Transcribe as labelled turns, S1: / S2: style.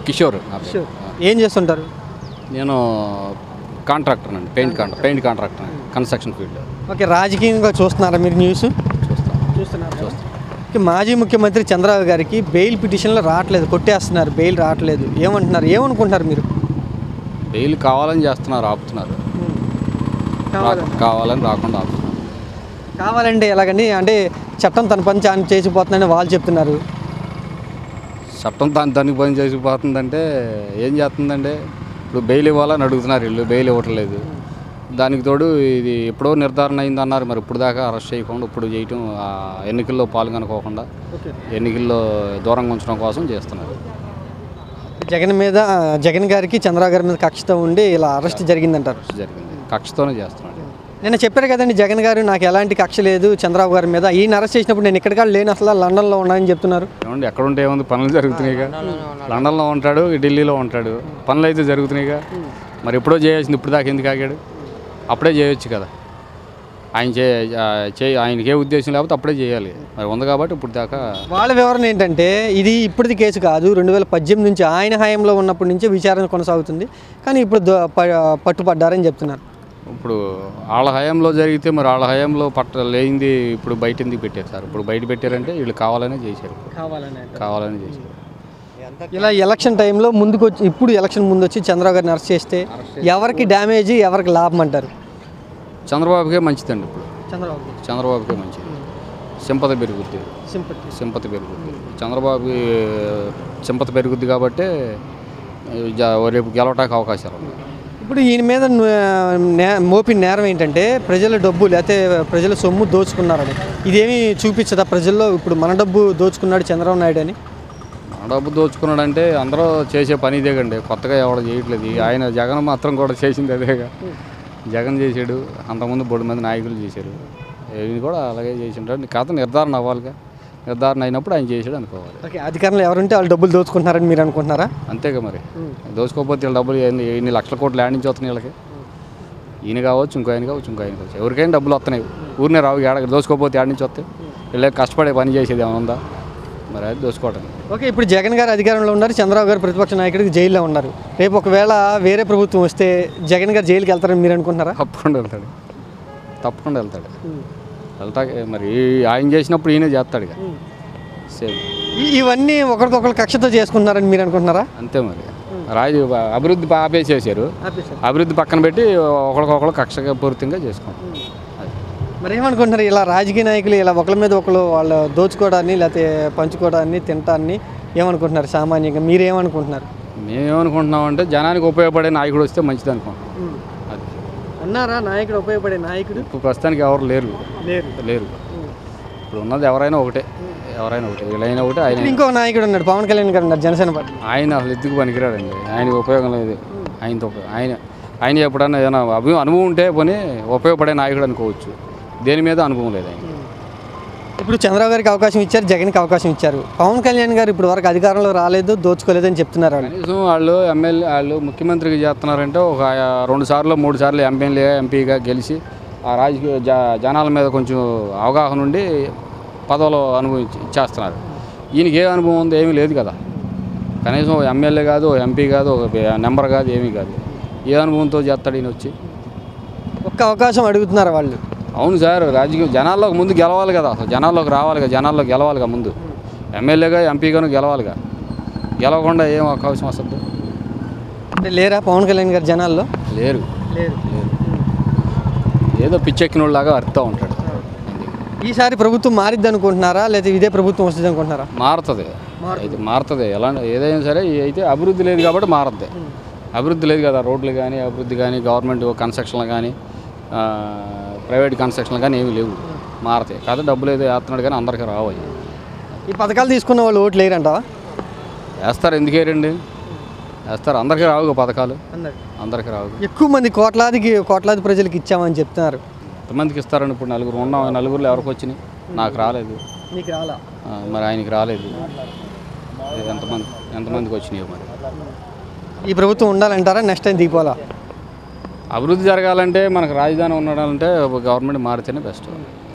S1: కిషోర్ నా పేరు.
S2: ఏం చేస్తుంటారు
S1: నేను కాంట్రాక్టర్ అండి paint contractor paint contractor construction field
S2: okay రాజకీయంగా చూస్తున్నారా మీరు న్యూస్
S1: చూస్తాను
S2: చూస్తున్నారు ఓకే, మాజీ ముఖ్యమంత్రి చంద్రబాబు గారికి బెయిల్ పిటిషన్లు రావట్లేదు కొట్టేస్తున్నారు బెయిల్ రావట్లేదు ఏమంటున్నారు ఏమనుకుంటున్నారు మీరు
S1: బెయిల్ కావాలని చేస్తున్నారు ఆపుతున్నారు రా- కావాలని రాకుండా ఆపుతున్నారు
S2: కావాలంటే ఎలాగండి అంటే చట్టం తన పని తాను చేసిపోతుందని వాళ్ళు చెప్తున్నారు
S1: చట్టం దాని దానికి పని చేసిపోతుందంటే ఏం చేస్తుందంటే ఇప్పుడు బెయిల్ ఇవ్వాలని అడుగుతున్నారు వీళ్ళు బెయిల్ ఇవ్వట్లేదు దానికి తోడు ఇది ఎప్పుడో నిర్ధారణ అయింది అన్నారు మరి ఇప్పుడు దాకా అరెస్ట్ చేయకుండా ఇప్పుడు చేయటం ఆ ఎన్నికల్లో పాల్గొనుకోకుండా ఎన్నికల్లో దూరంగా ఉంచడం కోసం చేస్తున్నారు
S2: జగన్ మీద జగన్ గారికి చంద్రబాబు గారి మీద కక్షతో ఉండి ఇలా అరెస్ట్ జరిగిందంటారు
S1: అరెస్ట్ జరిగింది కక్షతోనే చేస్తున్నాడు
S2: నిన్న చెప్పారు కదండి జగన్ గారు నాకు ఎలాంటి కక్ష లేదు చంద్రబాబు గారి మీద ఈయన అరెస్ట్ చేసినప్పుడు నేను ఎక్కడికా లేను అసలు లండన్లో ఉన్నానని చెప్తున్నారు
S1: ఏమండి ఎక్కడ ఉంటే ఏముంది పనులు జరుగుతున్నాయిగా లండన్లో ఉంటాడు ఈ ఢిల్లీలో ఉంటాడు పనులు అయితే జరుగుతున్నాయిగా మరి ఎప్పుడో చేయాల్సింది ఇప్పుడు దాకా ఎందుకు ఆగాడు అప్పుడే చేయొచ్చు కదా ఆయన చే ఆ, చే ఆయనకి ఏ ఉద్దేశం లేకపోతే అప్పుడే చేయాలి మరి ఉంది కాబట్టి ఇప్పుడు దాకా
S2: వాళ్ళ వివరణ ఏంటంటే ఇది ఇప్పటిది కేసు కాదు రెండు వేల పద్దెనిమిది నుంచి ఆయన హయాంలో ఉన్నప్పటి నుంచే విచారణ కొనసాగుతుంది కానీ ఇప్పుడు ద- ప- పట్టుపడ్డారని చెప్తున్నారు
S1: ఇప్పుడు వాళ్ళ హయాంలో జరిగితే మరి వాళ్ళ హయాంలో పట్ట లేనిది ఇప్పుడు బయట ఎందుకు పెట్టారు సార్ ఇప్పుడు బయట పెట్టారంటే వీళ్ళు కావాలనే చేశారు కావాలని చేశారు
S2: ఇలా ఎలక్షన్ టైంలో ముందుకు వచ్చి ఇప్పుడు ఎలక్షన్ ముందు వచ్చి చంద్రబాబు గారిని అరెస్ట్ చేస్తే ఎవరికి డ్యామేజ్ ఎవరికి లాభం అంటారు
S1: చంద్రబాబుకే మంచిదండి ఇప్పుడు
S2: చంద్రబాబు
S1: చంద్రబాబుకే మంచిది సింపతి పెరుగుద్ది
S2: సింపతి
S1: సింపతి పెరుగుద్ది చంద్రబాబుకి సింపతి పెరుగుద్ది కాబట్టి జ- రేపు గెలవటానికి అవకాశాలు ఉన్నాయి
S2: ఇప్పుడు ఈయన మీద నే- మోపిన నేరం ఏంటంటే ప్రజల డబ్బు లేకపోతే ప్రజల సొమ్ము దోచుకున్నారని ఇదేమీ చూపించదా ప్రజల్లో ఇప్పుడు మన డబ్బు దోచుకున్నాడు చంద్రబాబు నాయుడు అని
S1: మన డబ్బు దోచుకున్నాడంటే అందరూ చేసే పని ఇదే కండి కొత్తగా ఎవడు చేయట్లేదు ఈ ఆయన జగన్ మాత్రం కూడా చేసింది అదేగా జగన్ చేశాడు అంతకుముందు బొడి మంది నాయకులు చేశారు ఈయన కూడా అలాగే చేసింటాడు కథ నిర్ధారణ అవ్వాలిగా నిర్ధారణ అయినప్పుడు ఆయన చేశాడు అనుకోవాలి
S2: ఓకే అధికారంలో ఎవరుంటే వాళ్ళు డబ్బులు దోచుకుంటున్నారని మీరు అనుకుంటున్నారా
S1: అంతేగా మరి దోచుకోకపోతే వీళ్ళ డబ్బులు ఎన్ని ఎన్ని లక్షల కోట్లు ల్యాండ్ నుంచి వస్తున్నాయి వీళ్ళకి ఈయన కావచ్చు ఇంకో ఆయన కావచ్చు ఇంకో ఆయన కావచ్చు ఎవరికైనా డబ్బులు వస్తున్నాయి ఊరినే రావు ఏడ దోచుకోకపోతే ఏడ నుంచి వస్తాయి వీళ్ళకి కష్టపడే పని చేసేది ఏమైనా ఉందా మరి అది దోచుకోవడం
S2: ఓకే ఇప్పుడు జగన్ గారు అధికారంలో ఉన్నారు చంద్రబాబు గారు ప్రతిపక్ష నాయకుడికి జైల్లో ఉన్నారు రేపు ఒకవేళ వేరే ప్రభుత్వం వస్తే జగన్ గారు జైలుకి వెళ్తారని మీరు అనుకుంటున్నారా
S1: తప్పకుండా వెళ్తాడు తప్పకుండా వెళ్తాడు వెళ్తా మరి ఆయన చేసినప్పుడు ఈయనే చేస్తాడు ఇక సేమ్
S2: ఈ- ఇవన్నీ ఒకరికొకరు కక్షతో చేసుకుంటున్నారని మీరు అనుకుంటున్నారా
S1: అంతే మరి రాజు అభివృద్ధి ఆపేసేసారు అభివృద్ధి పక్కన పెట్టి ఒకరికొకరు కక్షగా పూర్తిగా చేసుకుంటాం అది
S2: మరి ఏమనుకుంటున్నారు ఇలా రాజకీయ నాయకులు ఇలా ఒకరి మీద ఒకరు వాళ్ళు దోచుకోవడాన్ని లేకపోతే పంచుకోవడాన్ని తినటాన్ని ఏమనుకుంటున్నారు సామాన్యంగా మీరు ఏమనుకుంటున్నారు
S1: మేమేమనుకుంటున్నామంటే జనానికి ఉపయోగపడే నాయకుడు వస్తే మంచిది అనుకుంటున్నాం అది
S2: అన్నారా నాయకుడు ఉపయోగపడే నాయకుడు
S1: ఇప్పుడు ప్రస్తుతానికి ఎవరు లేరు
S2: లేరు
S1: లేరు ఇప్పుడు ఉన్నది ఎవరైనా ఒకటే ఎవరైనా ఒకటే వీళ్ళైనా ఒకటే ఆయన
S2: ఇంకో నాయకుడు ఉన్నాడు పవన్ కళ్యాణ్ గారు ఉన్నారు జనసేన పార్టీ
S1: ఆయన అసలు ఎత్తుకు పనికిరాడండి ఆయనకి ఉపయోగం లేదు ఆయనతో ఉపయోగం. ఆయన ఆయన ఎప్పుడన్నా ఏదైనా అభి అనుభవం ఉంటే పోనీ ఉపయోగపడే నాయకుడు అనుకోవచ్చు దేని మీద అనుభవం లేదు ఆయన
S2: ఇప్పుడు చంద్రబాబు గారికి అవకాశం ఇచ్చారు జగన్కి అవకాశం ఇచ్చారు పవన్ కళ్యాణ్ గారు ఇప్పుడు వరకు అధికారంలో రాలేదు దోచుకోలేదని చెప్తున్నారు వాళ్ళు
S1: కనీసం వాళ్ళు ఎమ్మెల్యే వాళ్ళు ముఖ్యమంత్రికి చేస్తున్నారంటే ఒక రెండు సార్లు మూడు సార్లు ఎమ్మెల్యే ఎంపీగా గెలిచి ఆ రాజకీయ జ జనాల మీద కొంచెం అవగాహన ఉండి పదవులు అనుభవించి ఇచ్చేస్తున్నారు ఈయనకి ఏ అనుభవం ఉంది ఏమీ లేదు కదా కనీసం ఓ ఎమ్మెల్యే కాదు ఓ ఎంపీ కాదు ఒక నెంబర్ కాదు ఏమీ కాదు ఏ అనుభవంతో చేస్తాడు ఈయన వచ్చి
S2: ఒక్క అవకాశం అడుగుతున్నారు వాళ్ళు
S1: అవును సార్ రాజకీయం జనాల్లోకి ముందు గెలవాలి కదా అసలు జనాల్లోకి రావాలిగా జనాల్లో గెలవాలిగా ముందు ఎమ్మెల్యేగా ఎంపీగాను గెలవాలిగా గెలవకుండా ఏం అవకాశం వస్తుంది
S2: అంటే లేరా పవన్ కళ్యాణ్ గారు జనాల్లో
S1: లేరు
S2: లేరు
S1: ఏదో పిచ్చెక్కిన వాళ్ళలాగా అరుతూ ఉంటాడు
S2: ఈసారి ప్రభుత్వం మారిద్ది అనుకుంటున్నారా లేదా ఇదే ప్రభుత్వం వస్తుంది అనుకుంటున్నారా
S1: మారుతుంది అయితే మారుతుంది ఎలా ఏదైనా సరే ఈ అయితే అభివృద్ధి లేదు కాబట్టి మారుద్ది అభివృద్ధి లేదు కదా రోడ్లు కానీ అభివృద్ధి కానీ గవర్నమెంట్ కన్స్ట్రక్షన్లు కానీ ఆ, ప్రైవేట్ కన్స్ట్రక్షన్లు కానీ ఏమీ లేవు మారుతాయి కాదు డబ్బులు ఏదో వేస్తున్నాడు కానీ అందరికీ రావు అవి.
S2: ఈ పథకాలు తీసుకున్న వాళ్ళు ఓట్లు లేరంటావా
S1: వేస్తారు ఎందుకేరండి వేస్తారు అందరికీ రావు పథకాలు అందరికీ రావు
S2: ఎక్కువ మంది కోట్లాదికి కోట్లాది ప్రజలకు ఇచ్చామని చెప్తున్నారు
S1: ఎంతమందికి ఇస్తారని ఇప్పుడు నలుగురు ఉన్నాం నలుగురులో ఎవరికి వచ్చినాయి నాకు రాలేదు
S2: నీకు రాలా
S1: ఆ, మరి ఆయనకి రాలేదు ఎంతమంది ఎంతమందికి వచ్చినాయో మరి
S2: ఈ ప్రభుత్వం ఉండాలంటారా నెక్స్ట్ టైం దిగిపోవాలా
S1: అభివృద్ధి జరగాలంటే మనకు రాజధాని ఉండడాలంటే గవర్నమెంట్ మారితేనే బెస్ట్